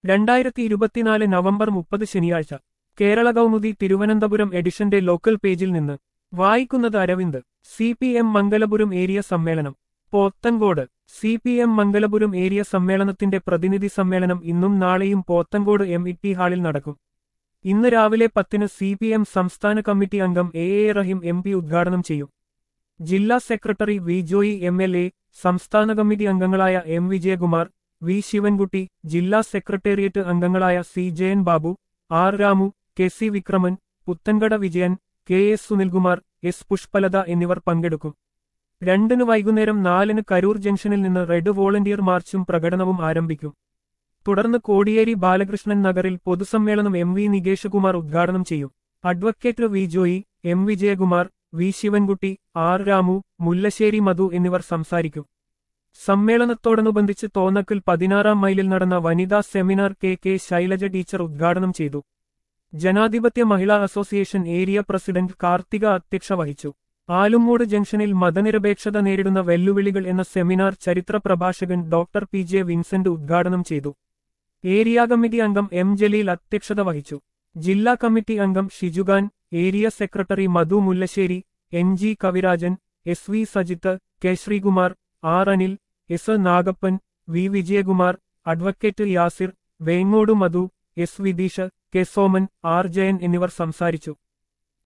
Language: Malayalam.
രണ്ടായിരത്തി ഇരുപത്തിനാല് നവംബർ മുപ്പത് ശനിയാഴ്ച കേരള കൗമുദി തിരുവനന്തപുരം എഡിഷന്റെ ലോക്കൽ പേജിൽ നിന്ന് വായിക്കുന്നത് Aravind C P M Mangalapuram area സമ്മേളനം Pothencode C P M Mangalapuram area സമ്മേളനത്തിന്റെ പ്രതിനിധി സമ്മേളനം ഇന്നും നാളെയും പോത്തൻകോട് എം ഇ ടി ഹാളിൽ നടക്കും ഇന്ന് രാവിലെ പത്തിന് സി പി എം സംസ്ഥാന കമ്മിറ്റി അംഗം A A Rahim M P ഉദ്ഘാടനം ചെയ്യും ജില്ലാ secretary V Joy M L A സംസ്ഥാന കമ്മിറ്റി അംഗങ്ങളായ എം വിജയകുമാർ വി ശിവൻകുട്ടി ജില്ലാ സെക്രട്ടേറിയറ്റ് അംഗങ്ങളായ C Jayan Babu R Ramu K C Vikraman Puthenkada Vijayan K S Sunilkumar S Pushpalatha എന്നിവർ പങ്കെടുക്കും രണ്ടിന് വൈകുന്നേരം നാലിന് കരൂർ ജംഗ്ഷനിൽ നിന്ന് റെഡ് വോളണ്ടിയർ മാർച്ചും പ്രകടനവും ആരംഭിക്കും തുടർന്ന് കോടിയേരി ബാലകൃഷ്ണൻ നഗറിൽ പൊതുസമ്മേളനം എം വി നികേഷകുമാർ ഉദ്ഘാടനം ചെയ്യും advocate V Joy M Vijayakumar V Sivankutty R Ramu Mullassery Madhu എന്നിവർ സംസാരിക്കും സമ്മേളനത്തോടനുബന്ധിച്ച് തോന്നക്കൽ പതിനാറാം മൈലിൽ നടന്ന വനിതാ seminar K K Shailaja teacher ഉദ്ഘാടനം ചെയ്തു ജനാധിപത്യ മഹിളാ അസോസിയേഷൻ ഏരിയ പ്രസിഡന്റ് കാർത്തിക അധ്യക്ഷ വഹിച്ചു ആലുമൂട് ജംഗ്ഷനിൽ മതനിരപേക്ഷത നേരിടുന്ന വെല്ലുവിളികൾ എന്ന സെമിനാർ ചരിത്ര പ്രഭാഷകൻ ഡോക്ടർ പി ജെ വിൻസെന്റ് ഉദ്ഘാടനം ചെയ്തു ഏരിയ കമ്മിറ്റി അംഗം എം ജലീൽ അധ്യക്ഷത വഹിച്ചു ജില്ലാ കമ്മിറ്റി അംഗം Shijukhan area secretary Madhu Mullassery N G Kavirajan S V Sajith K Sreekumar R Anil S Nagappan V Vijayakumar advocate Yasir Vengode Madhu S Vidheesh K Soman R Jayan എന്നിവർ സംസാരിച്ചു